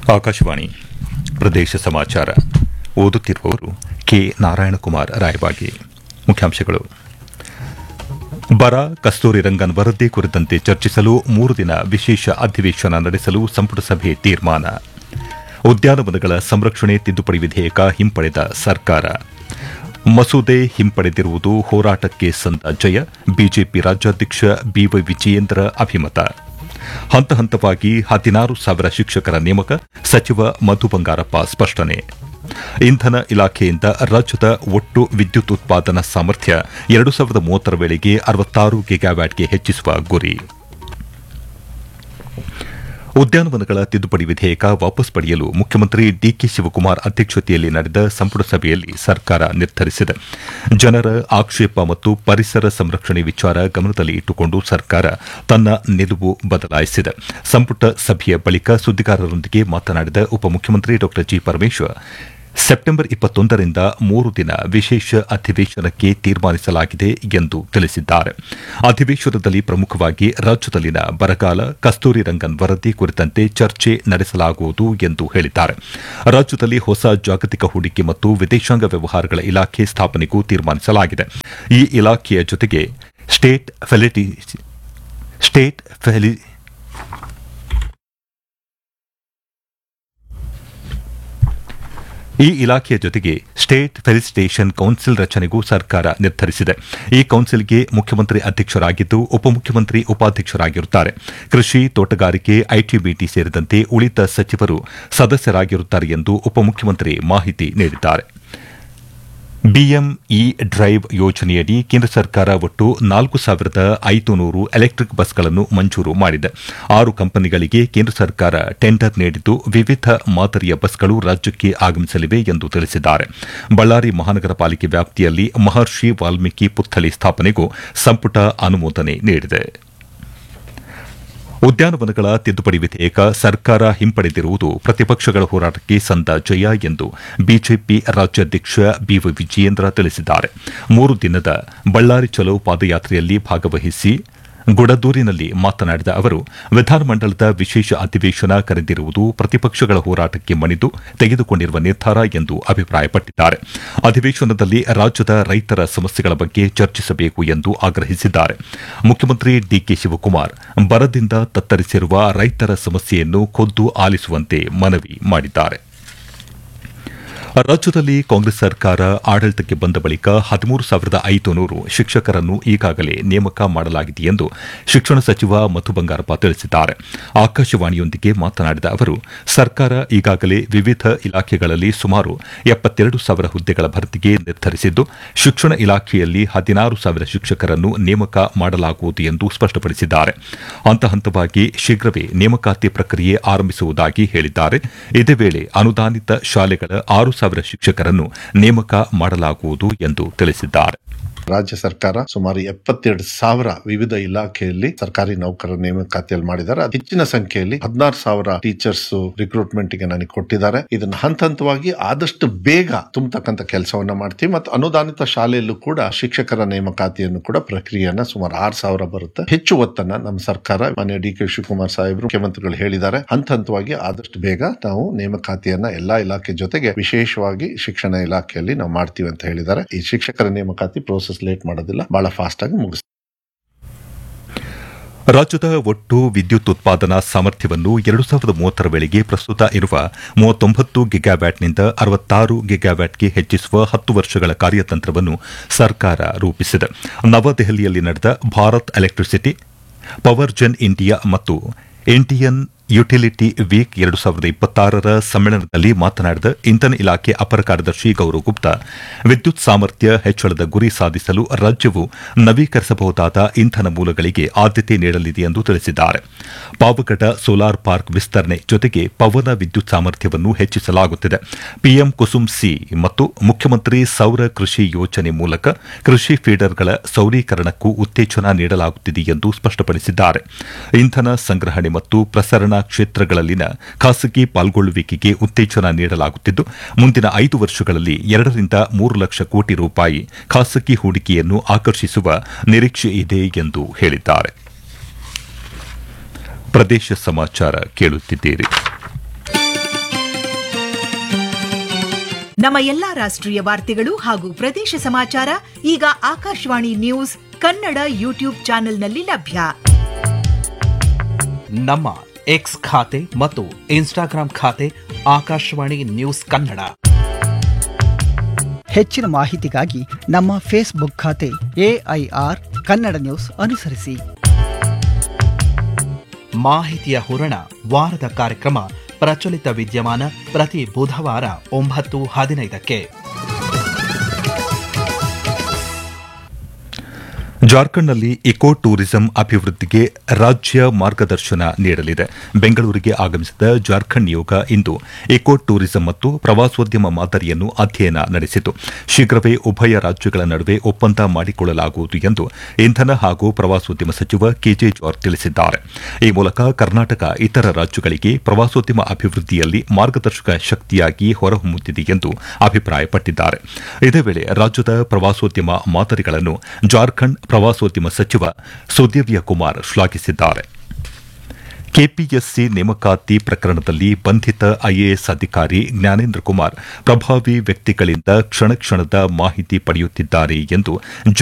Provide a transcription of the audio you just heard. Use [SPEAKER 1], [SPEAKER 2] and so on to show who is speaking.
[SPEAKER 1] ಆಕಾಶವಾಣಿ ಪ್ರದೇಶ ಸಮಾಚಾರ ಓದುತ್ತಿರುವವರು ಕೆ ನಾರಾಯಣಕುಮಾರ್ ರಾಯಬಾಗಿ ಮುಖ್ಯಾಂಶಗಳು ಬರ ಕಸ್ತೂರಿ ರಂಗನ್ ವರದಿ ಕುರಿತಂತೆ ಚರ್ಚಿಸಲು ಮೂರು ದಿನ ವಿಶೇಷ ಅಧಿವೇಶನ ನಡೆಸಲು ಸಂಪುಟ ಸಭೆ ತೀರ್ಮಾನ ಉದ್ಯಾನವನಗಳ ಸಂರಕ್ಷಣೆ ತಿದ್ದುಪಡಿ ವಿಧೇಯಕ ಹಿಂಪಡೆದ ಸರ್ಕಾರ ಮಸೂದೆ ಹಿಂಪಡೆದಿರುವುದು ಹೋರಾಟಕ್ಕೆ ಸಂದ ಜಯ ಬಿಜೆಪಿ ರಾಜ್ಯಾಧ್ಯಕ್ಷ ಬಿವೈ ವಿಜಯೇಂದ್ರ ಅಭಿಮತ ಹಂತ ಹಂತವಾಗಿ ಹದಿನಾರು ಸಾವಿರ ಶಿಕ್ಷಕರ ನೇಮಕ ಸಚಿವ ಮಧು ಬಂಗಾರಪ್ಪ ಸ್ಪಷ್ಟನೆ ಇಂಧನ ಇಲಾಖೆಯಿಂದ ರಾಜ್ಯದ ಒಟ್ಟು ವಿದ್ಯುತ್ ಉತ್ಪಾದನಾ ಸಾಮರ್ಥ್ಯ ಎರಡು ಸಾವಿರದ ಮೂವತ್ತರ ವೇಳೆಗೆ ಅರವತ್ತಾರು ಗಿಗಾವ್ಯಾಟ್ಗೆ ಹೆಚ್ಚಿಸುವ ಗುರಿ ಉದ್ಯಾನವನಗಳ ತಿದ್ದುಪಡಿ ವಿಧೇಯಕ ವಾಪಸ್ ಪಡೆಯಲು ಮುಖ್ಯಮಂತ್ರಿ ಡಿಕೆ ಶಿವಕುಮಾರ್ ಅಧ್ಯಕ್ಷತೆಯಲ್ಲಿ ನಡೆದ ಸಂಪುಟ ಸಭೆಯಲ್ಲಿ ಸರ್ಕಾರ ನಿರ್ಧರಿಸಿದೆ ಜನರ ಆಕ್ಷೇಪ ಮತ್ತು ಪರಿಸರ ಸಂರಕ್ಷಣೆ ವಿಚಾರ ಗಮನದಲ್ಲಿ ಇಟ್ಟುಕೊಂಡು ಸರ್ಕಾರ ತನ್ನ ನಿಲುವು ಬದಲಾಯಿಸಿದೆ ಸಂಪುಟ ಸಭೆಯ ಬಳಿಕ ಸುದ್ದಿಗಾರರೊಂದಿಗೆ ಮಾತನಾಡಿದ ಉಪಮುಖ್ಯಮಂತ್ರಿ ಡಾ ಜಿ ಪರಮೇಶ್ವರ್ ಸೆಪ್ಟೆಂಬರ್ ಇಪ್ಪತ್ತೊಂದರಿಂದ ಮೂರು ದಿನ ವಿಶೇಷ ಅಧಿವೇಶನಕ್ಕೆ ತೀರ್ಮಾನಿಸಲಾಗಿದೆ ಎಂದು ತಿಳಿಸಿದ್ದಾರೆ ಅಧಿವೇಶನದಲ್ಲಿ ಪ್ರಮುಖವಾಗಿ ರಾಜ್ಯದಲ್ಲಿನ ಬರಗಾಲ ಕಸ್ತೂರಿ ರಂಗನ್ ವರದಿ ಕುರಿತಂತೆ ಚರ್ಚೆ ನಡೆಸಲಾಗುವುದು ಎಂದು ಹೇಳಿದ್ದಾರೆ ರಾಜ್ಯದಲ್ಲಿ ಹೊಸ ಜಾಗತಿಕ ಹೂಡಿಕೆ ಮತ್ತು ವಿದೇಶಾಂಗ ವ್ಯವಹಾರಗಳ ಇಲಾಖೆ ಸ್ಥಾಪನೆಗೂ ತೀರ್ಮಾನಿಸಲಾಗಿದೆ ಈ ಇಲಾಖೆಯ ಜೊತೆಗೆ ಸ್ಟೇಟ್ ಫೆಲಿಟಿ ಸ್ಟೇಟ್ ಫೆಲಿ ಈ ಇಲಾಖೆಯ ಜೊತೆಗೆ ಸ್ಟೇಟ್ ಫೆಲಿಸಿಟೇಷನ್ ಕೌನ್ಸಿಲ್ ರಚನೆಗೂ ಸರ್ಕಾರ ನಿರ್ಧರಿಸಿದೆ ಈ ಕೌನ್ಸಿಲ್ಗೆ ಮುಖ್ಯಮಂತ್ರಿ ಅಧ್ಯಕ್ಷರಾಗಿದ್ದು ಉಪಮುಖ್ಯಮಂತ್ರಿ ಉಪಾಧ್ಯಕ್ಷರಾಗಿರುತ್ತಾರೆ ಕೃಷಿ ತೋಟಗಾರಿಕೆ ಐಟಿಬಿಟಿ ಸೇರಿದಂತೆ ಉಳಿದ ಸಚಿವರು ಸದಸ್ಯರಾಗಿರುತ್ತಾರೆ ಎಂದು ಉಪಮುಖ್ಯಮಂತ್ರಿ ಮಾಹಿತಿ ನೀಡಿದ್ದಾರೆ ಬಿಎಂಇ ಡ್ರೈವ್ ಯೋಜನೆಯಡಿ ಕೇಂದ್ರ ಸರ್ಕಾರ ಒಟ್ಟು ನಾಲ್ಕು ಸಾವಿರದ ಐದು ನೂರು ಎಲೆಕ್ಟ್ರಿಕ್ ಬಸ್ಗಳನ್ನು ಮಂಜೂರು ಮಾಡಿದೆ ಆರು ಕಂಪನಿಗಳಿಗೆ ಕೇಂದ್ರ ಸರ್ಕಾರ ಟೆಂಡರ್ ನೀಡಿದ್ದು ವಿವಿಧ ಮಾದರಿಯ ಬಸ್ಗಳು ರಾಜ್ಯಕ್ಕೆ ಆಗಮಿಸಲಿವೆ ಎಂದು ತಿಳಿಸಿದ್ದಾರೆ ಬಳ್ಳಾರಿ ಮಹಾನಗರ ಪಾಲಿಕೆ ವ್ಯಾಪ್ತಿಯಲ್ಲಿ ಮಹರ್ಷಿ ವಾಲ್ಮೀಕಿ ಪುತ್ಥಳಿ ಸ್ಥಾಪನೆಗೂ ಸಂಪುಟ ಅನುಮೋದನೆ ನೀಡಿದೆ ಉದ್ಯಾನವನಗಳ ತಿದ್ದುಪಡಿ ವಿಧೇಯಕ ಸರ್ಕಾರ ಹಿಂಪಡೆದಿರುವುದು ಪ್ರತಿಪಕ್ಷಗಳ ಹೋರಾಟಕ್ಕೆ ಸಂದ ಜಯ ಎಂದು ಬಿಜೆಪಿ ರಾಜ್ಯಾಧ್ಯಕ್ಷ ಬಿವೈ ವಿಜಯೇಂದ್ರ ತಿಳಿಸಿದ್ದಾರೆ ಮೂರು ದಿನದ ಬಳ್ಳಾರಿ ಚಲೋ ಪಾದಯಾತ್ರೆಯಲ್ಲಿ ಭಾಗವಹಿಸಿ ಗುಡದೂರಿನಲ್ಲಿ ಮಾತನಾಡಿದ ಅವರು ವಿಧಾನಮಂಡಲದ ವಿಶೇಷ ಅಧಿವೇಶನ ಕರೆದಿರುವುದು ಪ್ರತಿಪಕ್ಷಗಳ ಹೋರಾಟಕ್ಕೆ ಮಣಿದು ತೆಗೆದುಕೊಂಡಿರುವ ನಿರ್ಧಾರ ಎಂದು ಅಭಿಪ್ರಾಯಪಟ್ಟಿದ್ದಾರೆ ಅಧಿವೇಶನದಲ್ಲಿ ರಾಜ್ಯದ ರೈತರ ಸಮಸ್ಯೆಗಳ ಬಗ್ಗೆ ಚರ್ಚಿಸಬೇಕು ಎಂದು ಆಗ್ರಹಿಸಿದ್ದಾರೆ ಮುಖ್ಯಮಂತ್ರಿ ಡಿಕೆ ಶಿವಕುಮಾರ್ ಬರದಿಂದ ತತ್ತರಿಸಿರುವ ರೈತರ ಸಮಸ್ಯೆಯನ್ನು ಖುದ್ದು ಆಲಿಸುವಂತೆ ಮನವಿ ಮಾಡಿದ್ದಾರೆ ರಾಜ್ಯದಲ್ಲಿ ಕಾಂಗ್ರೆಸ್ ಸರ್ಕಾರ ಆಡಳಿತಕ್ಕೆ ಬಂದ ಬಳಿಕ ಹದಿಮೂರು ಸಾವಿರದ ಐದು ನೂರು ಶಿಕ್ಷಕರನ್ನು ಈಗಾಗಲೇ ನೇಮಕ ಮಾಡಲಾಗಿದೆ ಎಂದು ಶಿಕ್ಷಣ ಸಚಿವ ಮಧು ಬಂಗಾರಪ್ಪ ತಿಳಿಸಿದ್ದಾರೆ ಆಕಾಶವಾಣಿಯೊಂದಿಗೆ ಮಾತನಾಡಿದ ಅವರು ಸರ್ಕಾರ ಈಗಾಗಲೇ ವಿವಿಧ ಇಲಾಖೆಗಳಲ್ಲಿ ಸುಮಾರು ಎಪ್ಪತ್ತೆರಡು ಸಾವಿರ ಹುದ್ದೆಗಳ ಭರ್ತಿಗೆ ನಿರ್ಧರಿಸಿದ್ದು ಶಿಕ್ಷಣ ಇಲಾಖೆಯಲ್ಲಿ ಹದಿನಾರು ಸಾವಿರ ಶಿಕ್ಷಕರನ್ನು ನೇಮಕ ಮಾಡಲಾಗುವುದು ಎಂದು ಸ್ಪಷ್ಟಪಡಿಸಿದ್ದಾರೆ ಹಂತ ಹಂತವಾಗಿ ಶೀಘ್ರವೇ ನೇಮಕಾತಿ ಪ್ರಕ್ರಿಯೆ ಆರಂಭಿಸುವುದಾಗಿ ಹೇಳಿದ್ದಾರೆ ಇದೇ ವೇಳೆ ಅನುದಾನಿತ ಶಾಲೆಗಳ ಆರು ಸಾವಿರ ಶಿಕ್ಷಕರನ್ನು ನೇಮಕ ಮಾಡಲಾಗುವುದು ಎಂದು ತಿಳಿಸಿದ್ದಾರೆ
[SPEAKER 2] ರಾಜ್ಯ ಸರ್ಕಾರ ಸುಮಾರು ಎಪ್ಪತ್ತೆರಡು ಸಾವಿರ ವಿವಿಧ ಇಲಾಖೆಯಲ್ಲಿ ಸರ್ಕಾರಿ ನೌಕರರ ನೇಮಕಾತಿಯಲ್ಲಿ ಮಾಡಿದ್ದಾರೆ ಅತಿ ಹೆಚ್ಚಿನ ಸಂಖ್ಯೆಯಲ್ಲಿ ಹದಿನಾರು ಸಾವಿರ ಟೀಚರ್ಸ್ ರಿಕ್ರೂಟ್ಮೆಂಟ್ ಗೆ ನನಗೆ ಕೊಟ್ಟಿದ್ದಾರೆ ಇದನ್ನ ಹಂತ ಹಂತವಾಗಿ ಆದಷ್ಟು ಬೇಗ ತುಂಬತಕ್ಕಂತ ಕೆಲಸವನ್ನ ಮಾಡ್ತೀವಿ ಮತ್ತು ಅನುದಾನಿತ ಶಾಲೆಯಲ್ಲೂ ಕೂಡ ಶಿಕ್ಷಕರ ನೇಮಕಾತಿಯನ್ನು ಕೂಡ ಪ್ರಕ್ರಿಯೆಯನ್ನ ಸುಮಾರು ಆರು ಸಾವಿರ ಬರುತ್ತೆ ಹೆಚ್ಚು ಒತ್ತನ್ನ ನಮ್ಮ ಸರ್ಕಾರ ಮಾನ್ಯ ಡಿ ಕೆ ಶಿವಕುಮಾರ್ ಸಾಹೇಬರು ಮುಖ್ಯಮಂತ್ರಿಗಳು ಹೇಳಿದ್ದಾರೆ ಹಂತ ಹಂತವಾಗಿ ಆದಷ್ಟು ಬೇಗ ನಾವು ನೇಮಕಾತಿಯನ್ನ ಎಲ್ಲಾ ಇಲಾಖೆ ಜೊತೆಗೆ ವಿಶೇಷವಾಗಿ ಶಿಕ್ಷಣ ಇಲಾಖೆಯಲ್ಲಿ ನಾವು ಮಾಡ್ತೀವಿ ಅಂತ ಹೇಳಿದ್ದಾರೆ ಈ ಶಿಕ್ಷಕರ ನೇಮಕಾತಿ ಪ್ರೋಸೆಸ್ ಲೇಟ್ ಮಾಡೋದಿಲ್ಲ ಬಹಳ ಫಾಸ್ಟ್ ಆಗಿ ಮುಗಿಸ್
[SPEAKER 1] ರಾಜ್ಯದ ಒಟ್ಟು ವಿದ್ಯುತ್ ಉತ್ಪಾದನಾ ಸಾಮರ್ಥ್ಯವನ್ನು ಎರಡು ಸಾವಿರದ ಮೂವತ್ತರ ವೇಳೆಗೆ ಪ್ರಸ್ತುತ ಇರುವ ಮೂವತ್ತೊಂಬತ್ತು ಗಿಗಾವ್ಯಾಟ್ನಿಂದ ಅರವತ್ತಾರು ಗಿಗಾವ್ಯಾಟ್ಗೆ ಹೆಚ್ಚಿಸುವ ಹತ್ತು ವರ್ಷಗಳ ಕಾರ್ಯತಂತ್ರವನ್ನು ಸರ್ಕಾರ ರೂಪಿಸಿದೆ ನವದೆಹಲಿಯಲ್ಲಿ ನಡೆದ Bharat electricity power gen India ಮತ್ತು ಇಂಡಿಯನ್ ಯುಟಿಲಿಟಿ ವೀಕ್ ಎರಡು ಸಾವಿರದ ಇಪ್ಪತ್ತಾರರ ಸಮ್ಮೇಳನದಲ್ಲಿ ಮಾತನಾಡಿದ ಇಂಧನ ಇಲಾಖೆ ಅಪರ ಕಾರ್ಯದರ್ಶಿ ಗೌರವ್ ಗುಪ್ತಾ ವಿದ್ಯುತ್ ಸಾಮರ್ಥ್ಯ ಹೆಚ್ಚಳದ ಗುರಿ ಸಾಧಿಸಲು ರಾಜ್ಯವು ನವೀಕರಿಸಬಹುದಾದ ಇಂಧನ ಮೂಲಗಳಿಗೆ ಆದ್ಯತೆ ನೀಡಲಿದೆ ಎಂದು ತಿಳಿಸಿದ್ದಾರೆ ಪಾವಗಡ ಸೋಲಾರ್ ಪಾರ್ಕ್ ವಿಸ್ತರಣೆ ಜೊತೆಗೆ ಪವನ ವಿದ್ಯುತ್ ಸಾಮರ್ಥ್ಯವನ್ನು ಹೆಚ್ಚಿಸಲಾಗುತ್ತಿದೆ ಪಿಎಂ ಕುಸುಮ್ ಸಿ ಮತ್ತು ಮುಖ್ಯಮಂತ್ರಿ ಸೌರ ಕೃಷಿ ಯೋಜನೆ ಮೂಲಕ ಕೃಷಿ ಫೀಡರ್ಗಳ ಸೌರೀಕರಣಕ್ಕೂ ಉತ್ತೇಜನ ನೀಡಲಾಗುತ್ತಿದೆ ಎಂದು ಸ್ಪಷ್ಟಪಡಿಸಿದ್ದಾರೆ ಇಂಧನ ಸಂಗ್ರಹಣೆ ಮತ್ತು ಪ್ರಸರಣ ಕ್ಷೇತ್ರಗಳಲ್ಲಿನ ಖಾಸಗಿ ಪಾಲ್ಗೊಳ್ಳುವಿಕೆಗೆ ಉತ್ತೇಜನ ನೀಡಲಾಗುತ್ತಿದ್ದು ಮುಂದಿನ ಐದು ವರ್ಷಗಳಲ್ಲಿ ಎರಡರಿಂದ ಮೂರು ಲಕ್ಷ ಕೋಟಿ ರೂಪಾಯಿ ಖಾಸಗಿ ಹೂಡಿಕೆಯನ್ನು ಆಕರ್ಷಿಸುವ ನಿರೀಕ್ಷೆ ಇದೆ ಎಂದು ಹೇಳಿದ್ದಾರೆ ಪ್ರದೇಶ ಸಮಾಚಾರ ಕೇಳುತ್ತಿದ್ದೀರಿ
[SPEAKER 3] ನಮ್ಮ ಎಲ್ಲಾ ರಾಷ್ಟ್ರೀಯ ವಾರ್ತೆಗಳು ಹಾಗೂ ಪ್ರದೇಶ ಸಮಾಚಾರ ಈಗ ಆಕಾಶವಾಣಿ ನ್ಯೂಸ್ ಕನ್ನಡ ಯೂಟ್ಯೂಬ್ ಚಾನೆಲ್ನಲ್ಲಿ ಲಭ್ಯ
[SPEAKER 4] ನಮ್ಮ ಎಕ್ಸ್ ಖಾತೆ ಮತ್ತು ಇನ್ಸ್ಟಾಗ್ರಾಂ ಖಾತೆ ಆಕಾಶವಾಣಿ ನ್ಯೂಸ್ ಕನ್ನಡ
[SPEAKER 5] ಹೆಚ್ಚಿನ ಮಾಹಿತಿಗಾಗಿ ನಮ್ಮ ಫೇಸ್ಬುಕ್ ಖಾತೆ ಎಐಆರ್ ಕನ್ನಡ ನ್ಯೂಸ್ ಅನುಸರಿಸಿ
[SPEAKER 4] ಮಾಹಿತಿಯ ಹೂರಣ ವಾರದ ಕಾರ್ಯಕ್ರಮ ಪ್ರಚಲಿತ ವಿದ್ಯಮಾನ ಪ್ರತಿ ಬುಧವಾರ ಒಂಬತ್ತು ಹದಿನೈದಕ್ಕೆ
[SPEAKER 1] ಜಾರ್ಖಂಡ್ನಲ್ಲಿ ಇಕೋ ಟೂರಿಸಂ ಅಭಿವೃದ್ಧಿಗೆ ರಾಜ್ಯ ಮಾರ್ಗದರ್ಶನ ನೀಡಲಿದೆ ಬೆಂಗಳೂರಿಗೆ ಆಗಮಿಸಿದ ಜಾರ್ಖಂಡ್ ನಿಯೋಗ ಇಂದು ಇಕೋ ಟೂರಿಸಂ ಮತ್ತು ಪ್ರವಾಸೋದ್ಯಮ ಮಾದರಿಯನ್ನು ಅಧ್ಯಯನ ನಡೆಸಿತು ಶೀಘ್ರವೇ ಉಭಯ ರಾಜ್ಯಗಳ ನಡುವೆ ಒಪ್ಪಂದ ಮಾಡಿಕೊಳ್ಳಲಾಗುವುದು ಎಂದು ಇಂಧನ ಹಾಗೂ ಪ್ರವಾಸೋದ್ಯಮ ಸಚಿವ ಕೆಜೆ ಜಾರ್ಜ್ ತಿಳಿಸಿದ್ದಾರೆ ಈ ಮೂಲಕ ಕರ್ನಾಟಕ ಇತರ ರಾಜ್ಯಗಳಿಗೆ ಪ್ರವಾಸೋದ್ಯಮ ಅಭಿವೃದ್ಧಿಯಲ್ಲಿ ಮಾರ್ಗದರ್ಶಕ ಶಕ್ತಿಯಾಗಿ ಹೊರಹೊಮ್ಮುತ್ತಿದೆ ಎಂದು ಅಭಿಪ್ರಾಯಪಟ್ಟಿದ್ದಾರೆ ಇದೇ ವೇಳೆ ರಾಜ್ಯದ ಪ್ರವಾಸೋದ್ಯಮ ಮಾದರಿಗಳನ್ನು ಜಾರ್ಖಂಡ್ ಪ್ರವಾಸೋದ್ಯಮ ಸಚಿವ ಸುದಿವ್ಯ ಕುಮಾರ್ ಶ್ಲಾಘಿಸಿದ್ದಾರೆ ಕೆಪಿಎಸ್ಸಿ ನೇಮಕಾತಿ ಪ್ರಕರಣದಲ್ಲಿ ಬಂಧಿತ ಐಎಎಸ್ ಅಧಿಕಾರಿ ಜ್ಞಾನೇಂದ್ರ ಕುಮಾರ್ ಪ್ರಭಾವಿ ವ್ಯಕ್ತಿಗಳಿಂದ ಕ್ಷಣ ಕ್ಷಣದ ಮಾಹಿತಿ ಪಡೆಯುತ್ತಿದ್ದಾರೆ ಎಂದು